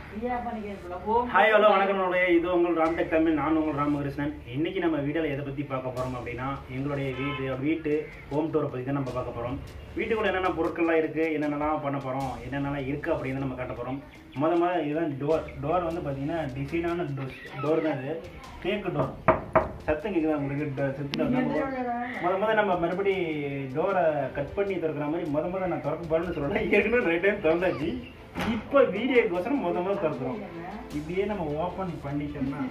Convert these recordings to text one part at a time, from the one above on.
hi hello வணக்கம் நம்மளுடைய இது உங்கள் ராம்டெக் தமிழ் நான் உங்கள் ராமகிருஷ்ணன் இன்னைக்கு நம்ம வீடியோவில் எதை பற்றி பார்க்க போகிறோம் அப்படின்னா எங்களுடைய வீடு வீட்டு ஹோம் டூரை பற்றி தான் நம்ம பார்க்க போகிறோம் வீட்டுக்குள்ள என்னென்ன பொருட்கள்லாம் இருக்குது என்னென்னலாம் பண்ண போகிறோம் என்னென்னலாம் இருக்குது அப்படின்னு நம்ம காட்ட போகிறோம் முத முத இதுதான் டோர் டோர் வந்து பார்த்தீங்கன்னா டிசைனான டோர் தான் இது தேக்கு டோர் சத்தம் கேட்குதா உங்களுக்கு ட- சத்தம் நம்ம முத முத நம்ம மறுபடி டோரை கட் பண்ணி திறக்கிற மாதிரி முத முத நான் திறக்க போறேன்னு சொல்லணும் ஏற்கனவே ரெண்டு டைம் திறந்தாச்சு இப்போ வீடியோக்கோசரம் முத முத திறக்கிறோம் இப்படியே நம்ம ஓப்பன் பண்ணிட்டோம்னா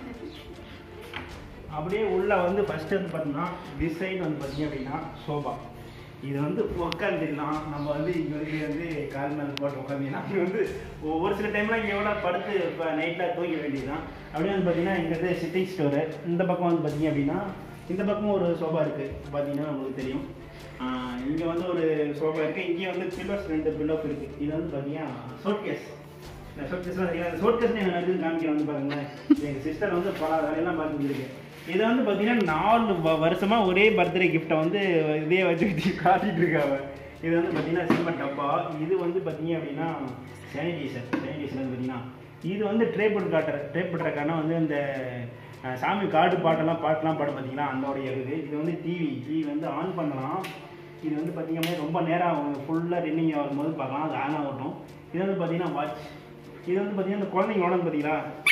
அப்படியே உள்ள வந்து ஃபர்ஸ்ட் வந்து பார்த்தீங்கன்னா திஸ் சைடு வந்து பார்த்தீங்க அப்படின்னா சோபா இது வந்து உட்காந்துடலாம் நம்ம வந்து இங்கே வந்து வந்து கால் மேலே போட்டு உட்காந்தீங்கன்னா இது வந்து ஒ- ஒரு சில டைம்லாம் இங்கே எவ்வளோ படுத்து இப்போ நைட்டில் தூங்க வேண்டியதுதான் அப்படியே வந்து பார்த்தீங்கன்னா இங்கே வந்து சிட்டிங் ஸ்டோரு இந்த பக்கம் வந்து பார்த்தீங்க அப்படின்னா இந்த பக்கம் ஒரு சோபா இருக்குது பார்த்தீங்கன்னா உங்களுக்கு தெரியும் இங்கே வந்து ஒரு சோபா இருக்குது இங்கே வந்து பில்லோஸ் ரெண்டு பில்லோஸ் இருக்குது இது வந்து பார்த்தீங்கன்னா சோட்கேஸ் இந்த ஷோட்கேஸ்லாம் பார்த்தீங்கன்னா இந்த ஷோட்கேஸ் நான் நடந்து காமிக்கிறேன் வந்து பாருங்களேன் எங்கள் சிஸ்டர் வந்து பல வேலையெல்லாம் பார்த்துருக்கு இது வந்து பார்த்தீங்கன்னா நாலு வ- வருஷமா ஒரே பர்த்டே கிஃப்ட்டை வந்து இதே வச்சு வச்சு காட்டிட்டு இருக்காங்க இது வந்து பார்த்தீங்கன்னா சில்வர் டப்பா இது வந்து பார்த்தீங்க அப்படின்னா சானிடைசர் சானிடைசர் வந்து பார்த்தீங்கன்னா இது வந்து ட்ரே போட்டு காட்டுற ட்ரே பண்ணுறக்கான வந்து இந்த அஹ், சாமி காடு பாட்டெல்லாம் பாட்டெல்லாம் பாடு பார்த்தீங்கன்னா அந்தோடைய இது இது வந்து டிவி டிவி வந்து ஆன் பண்ணலாம் இது வந்து பார்த்தீங்கன்னா ரொம்ப நேரம் ஆகும் ஃபுல்லாக ரன்னிங் ஆகும்போது பார்க்கலாம் அது ஆன் ஆகட்டும் இது வந்து பார்த்தீங்கன்னா வாட்ச் இது வந்து பார்த்தீங்கன்னா இந்த குழந்தைங்களோட பார்த்தீங்களா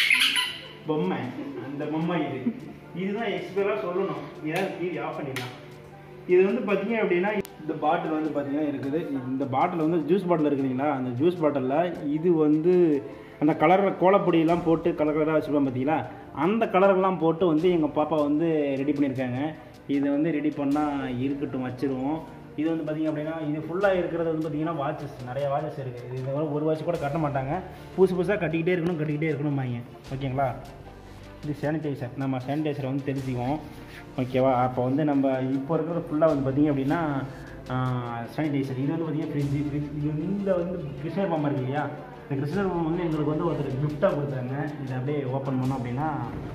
பொம்மை அந்த பொம்மை இது இதுதான் எக்ஸ்பியராக சொல்லணும் ஏதாவது டிவி ஆஃப் பண்ணிடலாம் இது வந்து பார்த்தீங்க அப்படின்னா இந்த பாட்டில் வந்து பார்த்தீங்கன்னா இருக்குது இந்த பாட்டில் வந்து ஜூஸ் பாட்டில் இருக்குதுங்களா அந்த ஜூஸ் பாட்டிலில் இது வந்து அந்த கலரில் கோலப்பொடியெல்லாம் போட்டு கலர் கலராக வச்சுருப்போம் பார்த்தீங்களா அந்த கலரெல்லாம் போட்டு வந்து எங்கள் பாப்பா வந்து ரெடி பண்ணியிருக்காங்க இதை வந்து ரெடி பண்ணால் இருக்கட்டும் வச்சிருவோம் இது வந்து பார்த்தீங்க அப்படின்னா இது ஃபுல்லாக இருக்கிறது வந்து பார்த்தீங்கன்னா வாட்சஸ் நிறைய வாட்சஸ் இருக்குது இது வந்து ஒரு வாட்ச் கூட கட்ட மாட்டாங்க புதுசு புதுசாக கட்டிக்கிட்டே இருக்கணும் கட்டிக்கிட்டே இருக்கணும்பாங்க ஓகேங்களா இது சானிடைசர் நம்ம சானிடைசரை வந்து தெரிஞ்சுக்குவோம் ஓகேவா அப்போ வந்து நம்ம இப்போ இருக்கிற ஃபுல்லாக வந்து பார்த்திங்க அப்படின்னா சானிடைசர் இது வந்து பார்த்திங்கன்னா ஃப்ரிட்ஜு ஃப்ரிட்ஜ் இது வந்து இந்த வந்து கிருஷ்ணர் பொம்மை இருக்கு இல்லையா இந்த கிருஷ்ணர் பொம்மை வந்து எங்களுக்கு வந்து ஒருத்தர் கிஃப்டாக கொடுத்தாங்க இதை அப்படியே ஓப்பன் பண்ணோம் அப்படின்னா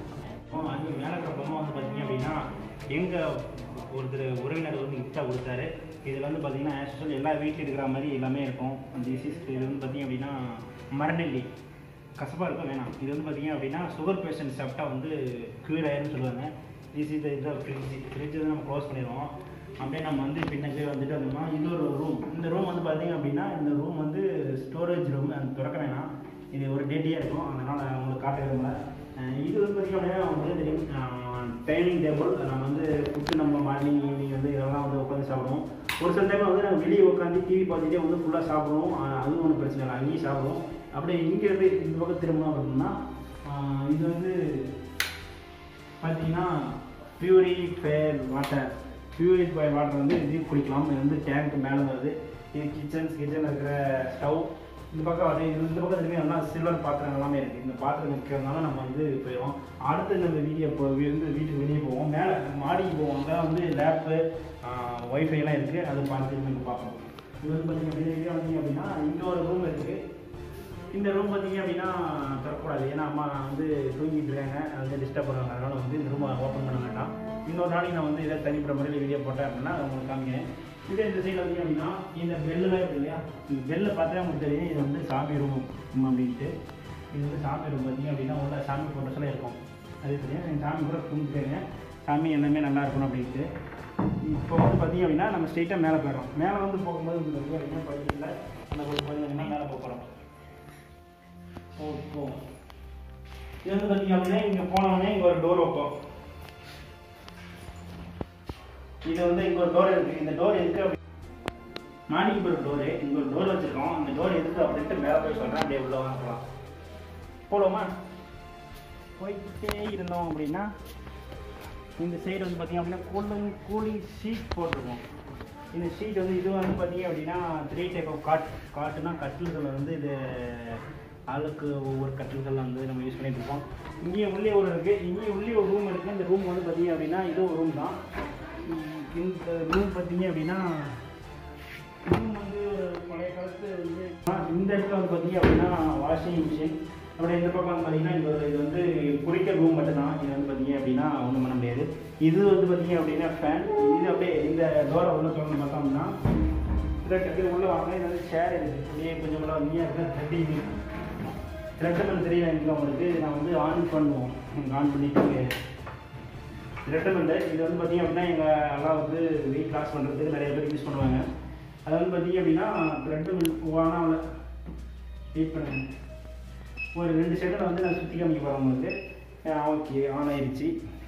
அங்கே மேலே இருக்கிற பொம்மை வந்து பார்த்திங்க அப்படின்னா எங்கள் ஒருத்தர் உறவினர் வந்து கிஃப்டாக கொடுத்தாரு இதில் வந்து பார்த்திங்கன்னா ஆக்சுவல் எல்லா வீட்டில் இருக்கிற மாதிரி எல்லாமே இருக்கும் டிசீஸ் இது வந்து பார்த்திங்க அப்படின்னா மரநெல்லி கசப்பாக இருக்கும் வேணாம் இது வந்து பார்த்தீங்க அப்படின்னா சுகர் பேஷண்ட் சாப்பிட்டா வந்து க்யூர் ஆயிரும்னு சொல்லுவாங்க திஸ் இஸ் இதை ஃப்ரிட்ஜ் ஃப்ரிட்ஜ் வந்து நம்ம க்ளோஸ் பண்ணிடுவோம் அப்படியே நம்ம வந்து பின்னக்கே வந்துட்டு வந்தோம்னா இது ஒரு ரூம் இந்த ரூம் வந்து பார்த்தீங்க அப்படின்னா இந்த ரூம் வந்து ஸ்டோரேஜ் ரூம் அது திறக்க வேணாம் இது ஒரு டேட்டியாக இருக்கும் அதனால் உங்களுக்கு காட்ட விரும்பல அஹ் இது வந்து பார்த்திங்க அப்படின்னா வந்து தெரியும் டைனிங் டேபிள் நம்ம வந்து ஃபுட்டு நம்ம மார்னிங் ஈவினிங் வந்து இதெல்லாம் வந்து உட்காந்து சாப்பிடுவோம் ஒரு சில டைம் வந்து நம்ம வெளியே உட்காந்து டிவி பார்த்துட்டே வந்து ஃபுல்லாக சாப்பிடுவோம் அஹ் அதுவும் ஒன்றும் பிரச்சனை இல்லை அங்கேயும் சாப்பிடுவோம் அப்படியே இங்கேருந்து இந்த பக்கம் திரும்பணும் அப்படின்னா ஆஹ் இது வந்து பார்த்தீங்கன்னா பியூரிஃபையர் வாட்டர் பியூரிஃபை வாட்டர் வந்து இது குடிக்கலாம் இது வந்து டேங்க் மேலே வருது இது கிச்சன்ஸ் கிச்சனில் இருக்கிற ஸ்டவ் இந்த பக்கம் வந்து இது இந்த பக்கம் திரும்பி நல்லா சில்வர் பாத்திரம் எல்லாமே இருக்குது இந்த பாத்திரம் இருக்கிறதுனால நம்ம வந்து போயிடுவோம் அடுத்து நம்ம வீடியோ இப்போ வந்து வீட்டுக்கு வெளியே போவோம் மேலே மாடிக்கு போவோம் அங்கே வந்து லேப்பு ஒய்ஃபைலாம் இருக்குது அது பார்த்து நம்ம பார்ப்போம் இது வந்து பார்த்தீங்க அப்படின்னா இது வந்தீங்க அப்படின்னா இங்கே ஒரு ரூம் இருக்குது இந்த ரூம் பார்த்தீங்க அப்படின்னா திறக்கக்கூடாது ஏன்னா அம்மா வந்து தூங்கிட்டு இருக்காங்க அது வந்து டிஸ்டர்ப் பண்ணுவாங்க அதனால வந்து இந்த ரூமை ஓப்பன் பண்ண வேண்டாம் இன்னொரு நாளைக்கு நான் வந்து இதை தனிப்பட்ட முறையில் வீடியோ போட்டேன் அப்படின்னா அதை உங்களுக்கு காமிக்கிறேன் இதே இந்த சைடில் வந்து அப்படின்னா இந்த பெல்லாம் இருக்கு இல்லையா இந்த பெல்லை பார்த்தா உங்களுக்கு தெரியும் இது வந்து சாமி ரூம் அப்படின்ட்டு இது வந்து சாமி ரூம் பார்த்தீங்க அப்படின்னா உள்ள சாமி ஃபோட்டோஸ்லாம் இருக்கும் அது தெரியும் எங்கள் சாமி கூட கும்பிட்டுருங்க சாமி எல்லாமே நல்லா இருக்கணும் அப்படின்ட்டு இப்போ வந்து பார்த்தீங்க அப்படின்னா நம்ம ஸ்ட்ரெயிட்டாக மேலே போயிடும் மேலே வந்து போகும்போது உங்களுக்கு என்ன படிக்கல அந்த ஒரு பார்த்தீங்கன்னா மேலே போக போகிறோம் ஓ ஓ இது வந்து பார்த்தீங்க அப்படின்னா இங்கே போனோடனே இங்கே ஒரு டோர் வைப்போம் இது வந்து இங்கே ஒரு டோர் இருக்குது இந்த டோர் எதுக்கு அப்படி மாடிக்கு ஒரு டோரு இங்கே ஒரு டோர் வச்சுருக்கோம் அந்த டோர் எதுக்கு அப்படின்ட்டு மேலே போய் சொல்கிறேன் அப்படியே உள்ள வாங்கலாம் போடுவோமா போயிட்டே இருந்தோம் அப்படின்னா இந்த சைடு வந்து பார்த்தீங்க அப்படின்னா கூலிங் கூலிங் ஷீட் போட்டிருக்கோம் இந்த ஷீட் வந்து இது வந்து பார்த்தீங்க அப்படின்னா த்ரீ டைப் ஆஃப் காட் காட்டுனா கட்டில்கள் வந்து இது ஆளுக்கு ஒவ்வொரு கட்டில்கள் வந்து நம்ம யூஸ் பண்ணிட்டு இருக்கோம் இங்கேயும் உள்ளே ஒரு இருக்குது இங்கேயும் உள்ளே ஒரு ரூம் இருக்குது இந்த ரூம் வந்து பார்த்தீங்க அப்படின்னா இது ஒரு ரூம் தான் உம் இந்த ரூம் பார்த்தீங்க அப்படின்னா ரூம் வந்து ஒரு பழைய காலத்து வந்து ஆ, இந்த இடத்துல வந்து பார்த்தீங்க அப்படின்னா வாஷிங் மிஷின் அப்படியே இந்த பக்கம் வந்து பார்த்தீங்கன்னா இது ஒரு- இது வந்து குளிக்க ரூம் மட்டும்தான் இது வந்து பார்த்தீங்க அப்படின்னா ஒன்றும் பண்ண முடியாது இது வந்து பார்த்தீங்க அப்படின்னா ஃபேன் இது அப்படியே இந்த டோரை உள்ள சொல்லணும் பார்த்தோம்னா இந்த டக்கு உள்ள வாங்க இது வந்து சேர் இருக்குது அப்படியே கொஞ்சம் உள்ள வந்தீங்க அப்படின்னா தட்டி ரெட்டை மெல் தெரியல எனக்கு உங்களுக்கு இது நான் வந்து ஆன் பண்ணுவோம் ஆன் பண்ணிட்டு ரெட்டமெண்ட் இது வந்து பார்த்தீங்க அப்படின்னா எங்கள் எல்லாம் வந்து வெயிட் லாஸ் பண்ணுறதுக்கு நிறைய பேர் யூஸ் பண்ணுவாங்க அது வந்து பார்த்தீங்க அப்படின்னா ரெட்டமெண்ட் ஆனால் வெயிட் பண்ணுங்க ஒரு ரெண்டு செகண்ட் வந்து நான் சுற்றி காமிக்க போகிறேன் உங்களுக்கு ஓகே ஆன் ஆயிடுச்சு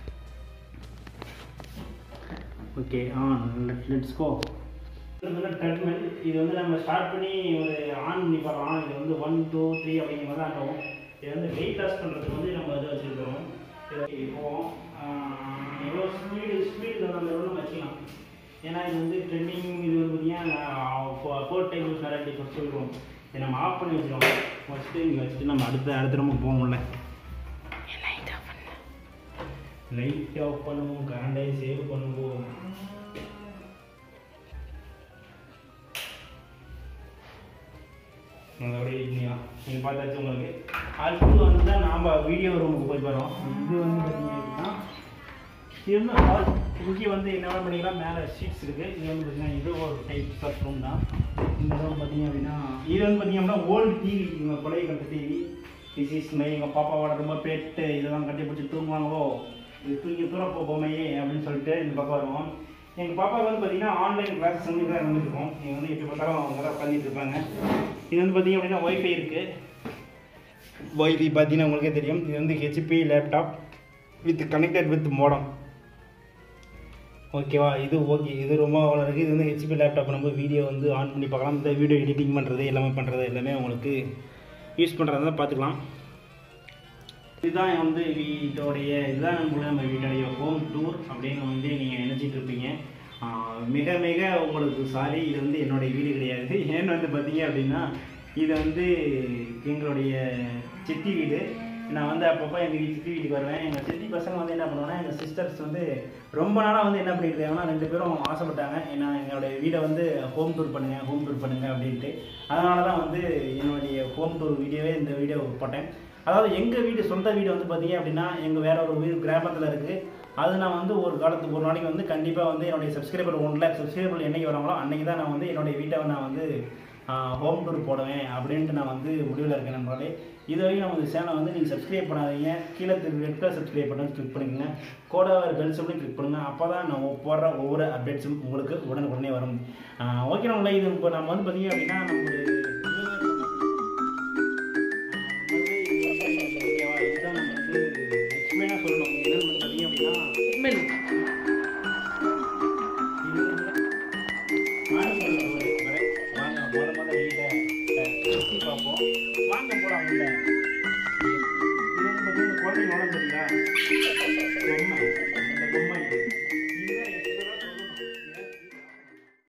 ஓகே ஆன் லெட்ஸ் கோ இது வந்து ட்ரெட்மெண்ட் இது வந்து நம்ம ஸ்டார்ட் பண்ணி ஒரு ஆன் பண்ணி பார்க்கலாம் இது வந்து ஒன் டூ த்ரீ அப்படிங்கிற மாதிரி தான் ஆகும் இது வந்து வெயிட் லாஸ் பண்ணுறதுக்கு வந்து நம்ம இது வச்சுருக்கிறோம் இது போவோம் எவ்வளோ ஸ்பீடு ஸ்பீடு நம்ம எவ்வளோ நம்ம வச்சுக்கலாம் ஏன்னா இது வந்து ட்ரெண்டிங் இது வந்து பார்த்தீங்கன்னா ஃபோர் டைம் யூஸ் நிறைய ஃபஸ்ட் சொல்லுவோம் இதை நம்ம ஆஃப் பண்ணி வச்சுருவோம் வச்சுட்டு இங்கே வச்சுட்டு நம்ம அடுத்த அடுத்த நம்ம போவோம்ல லைட் ஆஃப் பண்ணுவோம் கரண்டை சேவ் பண்ணுவோம் அதோடய இல்லையா நீங்கள் பார்த்தாச்சு உங்களுக்கு அடுத்து வந்து தான் நாம் வீடியோ ரூமுக்கு போய் வரோம் இது வந்து பார்த்தீங்க அப்படின்னா இது வந்து ஹால் இங்கே வந்து என்ன பண்ணிக்கலாம் மேலே ஷீட்ஸ் இருக்குது இது வந்து பார்த்தீங்கன்னா இது ஒரு டைப்ஸ் ஆஃப் ரூம் தான் இந்த ரூம் பார்த்தீங்க அப்படின்னா இது வந்து பார்த்தீங்க அப்படின்னா ஓல்டு டிவி எங்கள் பழைய கட்ட டிவி திஸ் இஸ் மை எங்கள் பாப்பாவோட ரொம்ப பெட்டு இதெல்லாம் கட்டி பிடிச்சி தூங்குவாங்கோ இது தூங்கி தூர போமையே அப்படின்னு சொல்லிட்டு இந்த பக்கம் வருவோம் எங்கள் பாப்பா வந்து பார்த்தீங்கன்னா ஆன்லைன் கிளாஸ் சொல்லி தான் இருந்துருக்கோம் நீங்கள் வந்து எப்படி பார்த்தாலும் அவங்க தான் உட்காந்துட்டு இருப்பாங்க இது வந்து பார்த்தீங்க அப்படின்னா ஒய்ஃபை இருக்குது ஒய்ஃபை பார்த்தீங்கன்னா உங்களுக்கே தெரியும் இது வந்து HP laptop with connected with modem ஓகேவா இது ஓகே இது ரொம்ப அவ்வளோ இருக்குது இது வந்து ஹெச்பி லேப்டாப் நம்ம வீடியோ வந்து ஆன் பண்ணி பார்க்கலாம் இந்த வீடியோ எடிட்டிங் பண்ணுறது எல்லாமே பண்ணுறது எல்லாமே உங்களுக்கு யூஸ் பண்ணுறதா பார்த்துக்கலாம் இதுதான் வந்து வீட்டோடைய இதுதான் நம்மளுடைய நம்ம வீட்டோடைய ஹோம் டூர் அப்படின்னு வந்து நீங்கள் நினச்சிட்டு இருப்பீங்க ஆஹ் மிக மிக உங்களுக்கு சாரி இது வந்து என்னுடைய வீடு கிடையாது ஏன்னு வந்து பார்த்தீங்க அப்படின்னா இது வந்து எங்களுடைய சித்தி வீடு நான் வந்து அப்பப்போ எங்கள் வீட்டு சித்தி வீட்டுக்கு வருவேன் எங்கள் சித்தி பசங்க வந்து என்ன பண்ணுவாங்கன்னா எங்கள் சிஸ்டர்ஸ் வந்து ரொம்ப நாளாக வந்து என்ன பண்ணிட்டு இருக்காங்கன்னா ரெண்டு பேரும் ஆசைப்பட்டாங்க ஏன்னா எங்களுடைய வீடை வந்து ஹோம் டூர் பண்ணுங்க ஹோம் டூர் பண்ணுங்க அப்படின்ட்டு அதனால தான் வந்து என்னுடைய ஹோம் டூர் வீடியோவே இந்த வீடியோ போட்டேன் அதாவது எங்கள் வீடு சொந்த வீடு வந்து பார்த்தீங்க அப்படின்னா எங்கள் வேற ஒரு வீடு கிராமத்தில் இருக்குது அது நான் வந்து ஒரு காலத்துக்கு ஒரு நாளைக்கு வந்து கண்டிப்பாக வந்து என்னுடைய சப்ஸ்கிரைபர் ஒன் லேக் சப்ஸ்கிரைபர் என்னைக்கு வராங்களோ அன்றைக்கி தான் நான் வந்து என்னுடைய வீட்டை நான் வந்து ஹோம் டூர் போடுவேன் அப்படின்ட்டு நான் வந்து முடிவில் இருக்கேன் நண்பர்களே இது வரைக்கும் நம்ம சேனலை வந்து நீங்கள் சப்ஸ்கிரைப் பண்ணாதீங்க கீழே ரெட் கலர் சப்ஸ்கிரைப் பண்ணி கிளிக் பண்ணிக்கோங்க கூட ஒரு பெல் சொல்லி கிளிக் பண்ணுங்கள் அப்போ தான் நான் போடுற ஒவ்வொரு அப்டேட்ஸும் உங்களுக்கு உடனுக்குடனே வரும் ஓகே நம்மள இது இப்போ நம்ம வந்து பார்த்தீங்க அப்படின்னா நம்ம